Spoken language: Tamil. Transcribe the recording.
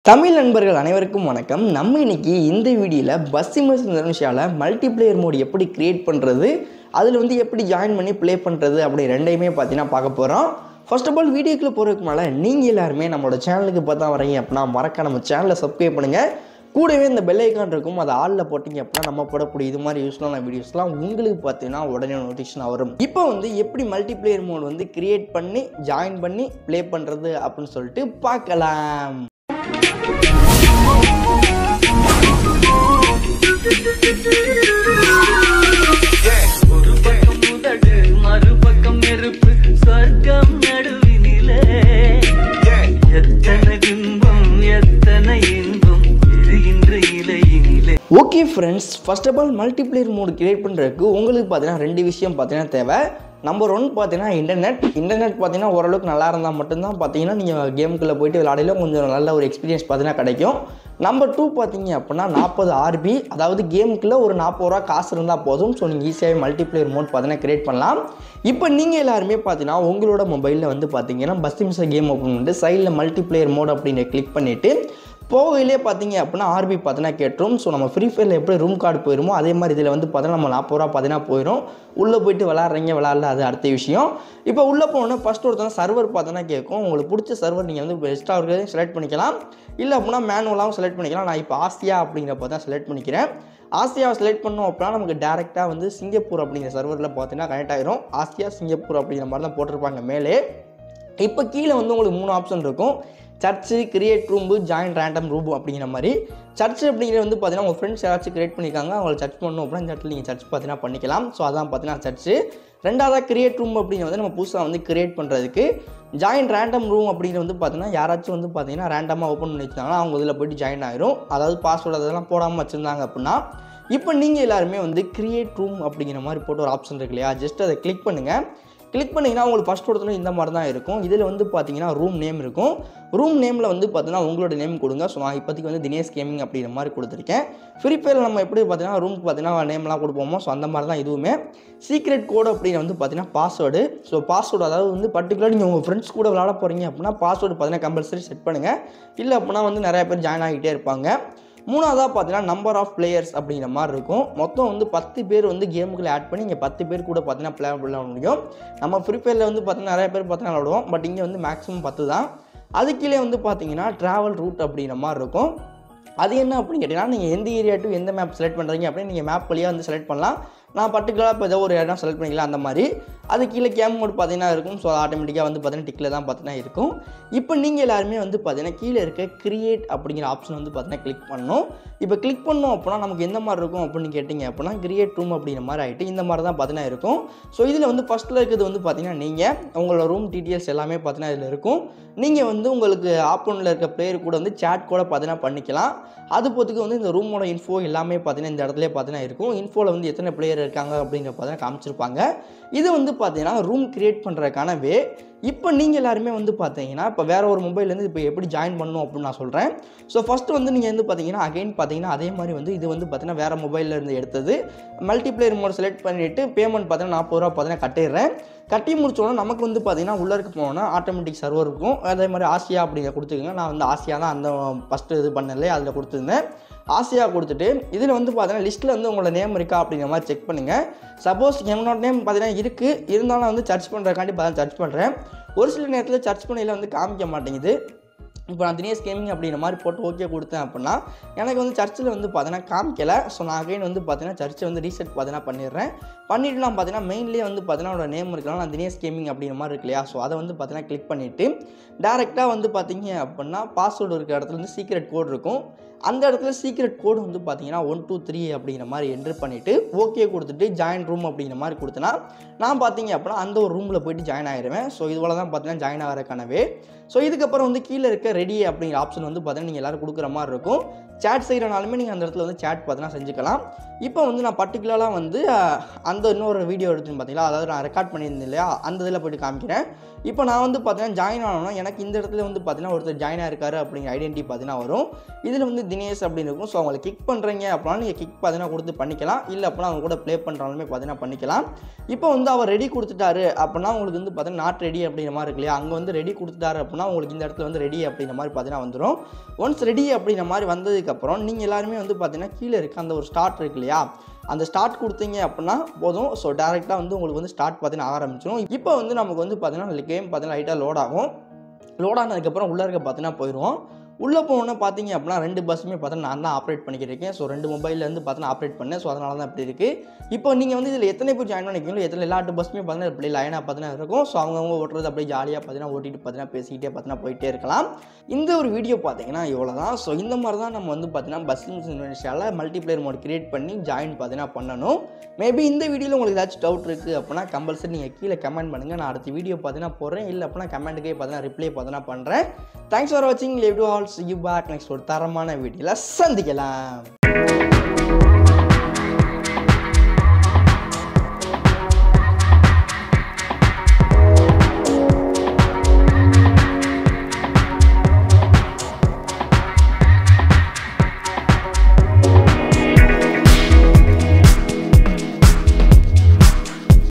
தமிழ் நண்பர்கள் அனைவருக்கும் வணக்கம் நம்ம இன்னைக்கு இந்த வீடியோவில் பஸ் சிமஸ் நிமிஷாவில் மல்டிப்ளேயர் மோட் எப்படி கிரியேட் பண்ணுறது அதில் வந்து எப்படி ஜாயின் பண்ணி ப்ளே பண்ணுறது அப்படி ரெண்டையுமே பார்த்தீங்கன்னா பார்க்க போகிறோம் ஃபர்ஸ்ட் ஆஃப் ஆல் வீடியோக்குள்ளே போகிறதுக்கு மேலே நீங்கள் எல்லாருமே நம்மளோட சேனலுக்கு பார்த்தா வரீங்க அப்படின்னா மறக்க நம்ம சேனலை சப்ஸ்கிரைப் பண்ணுங்கள் கூடவே இந்த பெல் ஐக்கான் இருக்கும் அதை ஆளில் போட்டிங்க அப்படின்னா நம்ம போடக்கூடிய இது மாதிரி யூஸ்ஃபுல்லான வீடியோஸ்லாம் உங்களுக்கு பார்த்தீங்கன்னா உடனே நோட்டிஃபிகேஷன் வரும் இப்போ வந்து எப்படி மல்டிப்ளேயர் மோட் வந்து கிரியேட் பண்ணி ஜாயின் பண்ணி ப்ளே பண்ணுறது அப்படின்னு சொல்லிட்டு பார்க்கலாம் ஒரு பக்கம் முதடு மறுபக்கம் நெருப்பு சொர்க்கம் நடுவினிலே எத்தனை துன்பம் எத்தனை இன்பம் எரிகின்ற இலையினிலே okay friends first of all multiplayer mode create பண்ணுறதுக்கு உங்களுக்கு பார்த்தீங்கன்னா ரெண்டு விஷயம் பார்த்தீங்கன்னா தேவை நம்பர் ஒன் பார்த்தீங்கன்னா இன்டர்நெட் இன்டர்நெட் பார்த்தீங்கன்னா ஓரளவுக்கு நல்லா இருந்தால் மட்டும்தான் பார்த்தீங்கன்னா நீங்கள் கேமுக்குள்ளே போயிட்டு விளையாடையில கொஞ்சம் நல்ல ஒரு எக்ஸ்பீரியன்ஸ் பார்த்தீங்கன்னா கிடைக்கும் நம்பர் டூ பார்த்தீங்க அப்படின்னா நாற்பது ஆர்பி அதாவது கேமுக்குள்ளே ஒரு நாற்பது ரூபா காசு இருந்தால் போதும் ஸோ நீங்கள் ஈஸியாகவே மல்டிப்ளேயர் மோட் பார்த்தீங்கன்னா கிரியேட் பண்ணலாம் இப்போ நீங்கள் எல்லாருமே பார்த்தீங்கன்னா உங்களோட மொபைலில் வந்து பார்த்தீங்கன்னா பஸ் மிஸ் கேம் ஓப்பன் பண்ணிட்டு சைடில் மல்டிப்ளேயர் மோட் அப்படின்னு கிளிக் பண்ணிவிட்டு போகையிலே பார்த்தீங்க அப்படின்னா ஆர்பி பார்த்தீங்கன்னா கேட்டுரும் ஸோ நம்ம ஃப்ரீ ஃபயரில் எப்படி ரூம் கார்டு போயிருமோ அதே மாதிரி இதில் வந்து பார்த்தீங்கன்னா நம்ம நாற்பது ரூபா பார்த்தீங்கன்னா போயிடும் உள்ளே போயிட்டு விளாட்றீங்க விளாட்ல அது அடுத்த விஷயம் இப்போ உள்ளே போனோன்னா ஃபஸ்ட் ஒருத்தவங்க சர்வர் பார்த்தோன்னா கேட்கும் உங்களுக்கு பிடிச்ச சர்வர் நீங்கள் வந்து பெஸ்ட்டாக இருக்கிறதையும் செலக்ட் பண்ணிக்கலாம் இல்லை அப்படின்னா மேனுவலாகவும் செலக்ட் பண்ணிக்கலாம் நான் இப்போ ஆசியா அப்படிங்கிறப்ப தான் செலக்ட் பண்ணிக்கிறேன் ஆசியாவை செலக்ட் பண்ணோம் அப்படின்னா நமக்கு டேரெக்டாக வந்து சிங்கப்பூர் அப்படிங்கிற சர்வரில் பார்த்தீங்கன்னா கனெக்ட் ஆயிரும் ஆசியா சிங்கப்பூர் அப்படிங்கிற மாதிரி தான் போட்டிருப்பாங்க மேலே இப்போ கீழே வந்து உங்களுக்கு மூணு ஆப்ஷன் இருக்கும் search create room join random room அப்படிங்கிற மாதிரி சர்ச் அப்படிங்கிறது வந்து பார்த்தீங்கன்னா உங்கள் ஃப்ரெண்ட்ஸ் யாராச்சும் கிரியேட் பண்ணியிருக்காங்க அவங்களை சர்ச் பண்ணணும் அப்படின்னா இந்த இடத்துல நீங்கள் சர்ச் பார்த்தீங்கன்னா பண்ணிக்கலாம் ஸோ அதான் பார்த்தீங்கன்னா சர்ச்சு ரெண்டாவதாக கிரியேட் ரூம் அப்படிங்கிறது வந்து நம்ம புதுசாக வந்து கிரியேட் பண்ணுறதுக்கு ஜாயின் ரேண்டம் ரூம் அப்படிங்கிறது வந்து பார்த்தீங்கன்னா யாராச்சும் வந்து பார்த்தீங்கன்னா ரேண்டமாக ஓப்பன் பண்ணி வச்சிருந்தாங்கன்னா அவங்க இதில் போயிட்டு ஜாயின் ஆயிரும் அதாவது பாஸ்வேர்டு அதெல்லாம் போடாமல் வச்சுருந்தாங்க அப்படின்னா இப்போ நீங்கள் எல்லாருமே வந்து கிரியேட் ரூம் அப்படிங்கிற மாதிரி போட்டு ஒரு ஆப்ஷன் இருக்கு இல்லையா ஜஸ்ட் அதை கிளிக் பண்ணுங்கள் கிளிக் பண்ணிங்கன்னா உங்களுக்கு ஃபஸ்ட் ஒருத்தரும் இந்த மாதிரி தான் இருக்கும் இதில் வந்து பார்த்தீங்கன்னா ரூம் நேம் இருக்கும் ரூம் நேமில் வந்து பார்த்தீங்கன்னா உங்களோட நேம் கொடுங்க ஸோ நான் இப்போதைக்கு வந்து தினேஷ் கேமிங் அப்படிங்கிற மாதிரி கொடுத்துருக்கேன் ஃப்ரீ ஃபயரில் நம்ம எப்படி பார்த்தீங்கன்னா ரூமுக்கு பார்த்தீங்கன்னா நேம்லாம் கொடுப்போமோ ஸோ அந்த மாதிரி தான் இதுவுமே சீக்ரெட் கோடு அப்படின்னு வந்து பார்த்தீங்கன்னா பாஸ்வேர்டு ஸோ பாஸ்வேர்டு அதாவது வந்து பர்டிகுலர் நீங்கள் உங்கள் ஃப்ரெண்ட்ஸ் கூட விளாட போகிறீங்க அப்படின்னா பாஸ்வேர்டு பார்த்தீங்கன்னா கம்பல்சரி செட் பண்ணுங்கள் இல்லை அப்படின்னா வந்து நிறைய பேர் ஜாயின் ஆகிட்டே இருப்பாங்க மூணாவதாக பார்த்தீங்கன்னா நம்பர் ஆஃப் பிளேயர்ஸ் அப்படிங்கிற மாதிரி இருக்கும் மொத்தம் வந்து பத்து பேர் வந்து கேமுக்குள்ள ஆட் பண்ணி இங்கே பத்து பேர் கூட பார்த்தீங்கன்னா பிளே விளையாட முடியும் நம்ம ஃப்ரீ ஃபயரில் வந்து பார்த்தீங்கன்னா நிறைய பேர் பார்த்தீங்கன்னா விளாடுவோம் பட் இங்கே வந்து மேக்ஸிமம் பத்து தான் அது கீழே வந்து பார்த்தீங்கன்னா ட்ராவல் ரூட் அப்படிங்கிற மாதிரி இருக்கும் அது என்ன அப்படின்னு கேட்டிங்கன்னா நீங்கள் எந்த ஏரியா டு எந்த மேப் செலக்ட் பண்ணுறீங்க அப்படின்னு நீங்கள் மேப் வழியாக வந்து செலக்ட் பண்ணலாம் நான் பர்டிகுலராக இப்போ ஏதோ ஒரு இடம் செலக்ட் பண்ணிக்கலாம் அந்த மாதிரி அது கீழே கேம் மோட் பார்த்தீங்கன்னா இருக்கும் ஸோ ஆட்டோமேட்டிக்காக வந்து பார்த்தீங்கன்னா டிக்கில் தான் பார்த்தீங்கன்னா இருக்கும் இப்போ நீங்கள் எல்லாருமே வந்து பார்த்தீங்கன்னா கீழே இருக்க கிரியேட் அப்படிங்கிற ஆப்ஷன் வந்து பார்த்தீங்கன்னா கிளிக் பண்ணணும் இப்போ கிளிக் பண்ணோம் அப்படின்னா நமக்கு எந்த மாதிரி இருக்கும் அப்படின்னு கேட்டிங்க அப்படின்னா கிரியேட் ரூம் அப்படிங்கிற மாதிரி ஆகிட்டு இந்த மாதிரி தான் பார்த்தீங்கன்னா இருக்கும் ஸோ இதில் வந்து ஃபஸ்ட்டில் இருக்கிறது வந்து பார்த்தீங்கன்னா நீங்கள் உங்களோட ரூம் டீட்டெயில்ஸ் எல்லாமே பார்த்தீங்கன்னா இதில் இருக்கும் நீங்கள் வந்து உங்களுக்கு ஆப்போனில் இருக்க பிளேயர் கூட வந்து சேட் கூட பார்த்தீங்கன்னா பண்ணிக்கலாம் அது போத்துக்கு வந்து இந்த ரூமோட இன்ஃபோ எல்லாமே பார்த்தீங்கன்னா இந்த இடத்துல பார்த்தீங்கன்னா இருக்கும் இன்ஃபோவில் வந்து எத்தனை பிளேயர் இருக்காங்க அப்படிங்கிற பார்த்தீங்கன்னா காமிச்சிருப்பாங்க இது வந்து பார்த்தீங்கன்னா ரூம் கிரியேட் பண்ணுறதுக்கான வே இப்போ நீங்கள் எல்லாருமே வந்து பார்த்தீங்கன்னா இப்போ வேற ஒரு மொபைல்லேருந்து இப்போ எப்படி ஜாயின் பண்ணணும் அப்படின்னு நான் சொல்கிறேன் ஸோ ஃபஸ்ட்டு வந்து நீங்கள் வந்து பார்த்தீங்கன்னா அகைன் பார்த்தீங்கன்னா அதே மாதிரி வந்து இது வந்து பார்த்தீங்கன்னா வேறு மொபைலில் இருந்து எடுத்தது மல்டிப்ளேயர் மோட் செலக்ட் பண்ணிவிட்டு பேமெண்ட் பார்த்தீங்கன்னா நாற்பது ரூபா பார்த்தீங்கன்னா கட்டிடுறேன் கட்டி முடிச்சோன்னா நமக்கு வந்து பார்த்தீங்கன்னா உள்ளே இருக்க போனோன்னா ஆட்டோமேட்டிக் சர்வர் இருக்கும் அதே மாதிரி ஆசியா அப்படிங்கிற கொடுத்துக்கோங்க நான் வந்து ஆசியா தான் அந்த ஃபஸ்ட்டு இது பண்ணல அதில் கொடுத்துருந்தேன் ஆசையாக கொடுத்துட்டு இதில் வந்து பார்த்தீங்கன்னா லிஸ்ட்டில் வந்து உங்களோட நேம் இருக்கா அப்படிங்கிற மாதிரி செக் பண்ணுங்கள் சப்போஸ் என்னோட நேம் பார்த்தீங்கன்னா இருக்குது இருந்தாலும் நான் வந்து சர்ச் பண்ணுறக்காண்டி பார்த்தா சர்ச் பண்ணுறேன் ஒரு சில நேரத்தில் சர்ச் பண்ணையில் வந்து காமிக்க மாட்டேங்குது இப்போ நான் தினேஷ் கேமிங் அப்படிங்கிற மாதிரி போட்டு ஓகே கொடுத்தேன் அப்படின்னா எனக்கு வந்து சர்ச்சில் வந்து பார்த்தீங்கன்னா காமிக்கல ஸோ நான் அகைன் வந்து பார்த்தீங்கன்னா சர்ச்சை வந்து ரீசெட் பார்த்தீங்கன்னா பண்ணிடுறேன் பண்ணிவிட்டு நான் பார்த்தீங்கன்னா மெயின்லேயே வந்து பார்த்தீங்கன்னா என்னோட நேம் இருக்கலாம் நான் தினேஷ் கேமிங் அப்படிங்கிற மாதிரி இருக்கு இல்லையா ஸோ அதை வந்து பார்த்தீங்கன்னா கிளிக் பண்ணிவிட்டு டேரெக்டாக வந்து பார்த்தீங்க அப்படின்னா பாஸ்வேர்டு இருக்கிற இடத்துல வந்து சீக்ரெட் கோட் இருக்கும் அந்த இடத்துல சீக்ரெட் கோடு வந்து பார்த்தீங்கன்னா ஒன் டூ த்ரீ அப்படிங்கிற மாதிரி என்ட்ரு பண்ணிவிட்டு ஓகே கொடுத்துட்டு ஜாயின் ரூம் அப்படிங்கிற மாதிரி கொடுத்தனா நான் பார்த்தீங்க அப்படின்னா அந்த ஒரு ரூமில் போயிட்டு ஜாயின் ஆகிடுவேன் ஸோ இதுவரை தான் பார்த்தீங்கன்னா ஜாயின் ஆகிறக்கானவே ஸோ இதுக்கப்புறம் வந்து கீழே இருக்க ரெடி அப்படிங்கிற ஆப்ஷன் வந்து பார்த்தீங்கன்னா நீங்கள் எல்லோரும் கொடுக்குற மாதிரி இருக்கும் சேட் செய்கிறனாலுமே நீங்கள் அந்த இடத்துல வந்து சேட் பார்த்தீங்கன்னா செஞ்சுக்கலாம் இப்போ வந்து நான் பர்டிகுலராக வந்து அஹ், அந்த இன்னொரு வீடியோ எடுத்துன்னு பார்த்தீங்களா அதாவது நான் ரெக்கார்ட் பண்ணியிருந்தேன் இல்லையா அந்த இதில் போயிட்டு காமிக்கிறேன் இப்போ நான் வந்து பார்த்தீங்கன்னா ஜாயின் ஆனோன்னா எனக்கு இந்த இடத்துல வந்து பார்த்தீங்கன்னா ஒருத்தர் ஜாயின் ஆயிருக்காரு அப்படிங்கிற ஐடென்டி பார்த்தீங்கன்னா வரும் இதில் வந்து தினேஷ் அப்படின்னு இருக்கும் ஸோ அவங்களை கிக் பண்ணுறீங்க அப்படின்னா நீங்கள் கிக் பார்த்தீங்கன்னா கொடுத்து பண்ணிக்கலாம் இல்லை அப்படின்னா அவங்க கூட ப்ளே பண்ணுறாலுமே பார்த்தீங்கன்னா பண்ணிக்கலாம் இப்போ வந்து அவர் ரெடி கொடுத்துட்டாரு அப்படின்னா உங்களுக்கு வந்து பார்த்தீங்கன்னா நாட் ரெடி அப்படிங்கிற மாதிரி இருக்கு இல்லையா அங்கே வந்து ரெடி கொடுத்துட்டாரு அப்படின்னா உங்களுக்கு இந்த இடத்துல வந்து ரெடி அப்படிங்கிற மாதிரி பார்த்தீங்கன்னா வந்துடும் ஒன்ஸ் ரெடி அப்படிங்கிற மாதிரி வந்ததுக்கப்புறம் நீங்கள் எல்லாருமே வந்து பார்த்தீங்கன்னா கீழே இருக்க அந்த ஒரு ஸ்டார்ட் இருக்கு இல்லையா அந்த ஸ்டார்ட் கொடுத்தீங்க அப்படின்னா போதும் ஸோ டேரெக்டாக வந்து உங்களுக்கு வந்து ஸ்டார்ட் பார்த்தீங்கன்னா ஆரம்பிச்சிடும் இப்போ வந்து நமக்கு வந்து பார்த்தீங்கன்னா கேம் பார்த்தீங்கன்னா லைட்டாக லோட் ஆகும் லோட் ஆனதுக்கப்புறம் உள்ளே இருக்க பார்த்தீங்கன்னா போயிடுவோம் உள்ளே போனோன்னே பார்த்தீங்க அப்படின்னா ரெண்டு பஸ்ஸுமே பார்த்தீங்கன்னா நான் தான் ஆப்ரேட் பண்ணிக்கிட்டு இருக்கேன் ஸோ ரெண்டு மொபைல்லேருந்து பார்த்தீங்கன்னா ஆப்ரேட் பண்ணேன் ஸோ அதனால தான் இப்படி இருக்குது இப்போ நீங்கள் வந்து இதில் எத்தனை பேர் ஜாயின் பண்ணிக்கிறீங்களோ எத்தனை எல்லா பஸ்ஸுமே பார்த்தீங்கன்னா இப்படி லைனாக பார்த்தீங்கன்னா இருக்கும் ஸோ அவங்கவுங்க ஓட்டுறது அப்படியே ஜாலியாக பார்த்தீங்கன்னா ஓட்டிட்டு பார்த்தீங்கன்னா பேசிக்கிட்டே பார்த்தீங்கன்னா போயிட்டே இருக்கலாம் இந்த ஒரு வீடியோ பார்த்தீங்கன்னா இவ்வளோ தான் ஸோ இந்த மாதிரி தான் நம்ம வந்து பார்த்தீங்கன்னா பஸ்ஸிங் இண்டோனேஷியாவில் மல்டிப்ளேயர் மோட் கிரியேட் பண்ணி ஜாயின் பார்த்தீங்கன்னா பண்ணணும் மேபி இந்த வீடியோவில் உங்களுக்கு ஏதாச்சும் டவுட் இருக்குது அப்படின்னா கம்பல்சரி நீங்கள் கீழே கமெண்ட் பண்ணுங்கள் நான் அடுத்த வீடியோ பார்த்தீங்கன்னா போடுறேன் இல்லை அப்படின்னா கமெண்ட்டுக்கே பார்த்தீங்கன்னா ரிப்ளை பார்த்தீங்கன்னா பண்ணுறேன் தேங்க்ஸ் ஃபார் வாட்சிங் love to all see you back next ஒரு தரமான வீடியோவில் சந்திக்கலாம்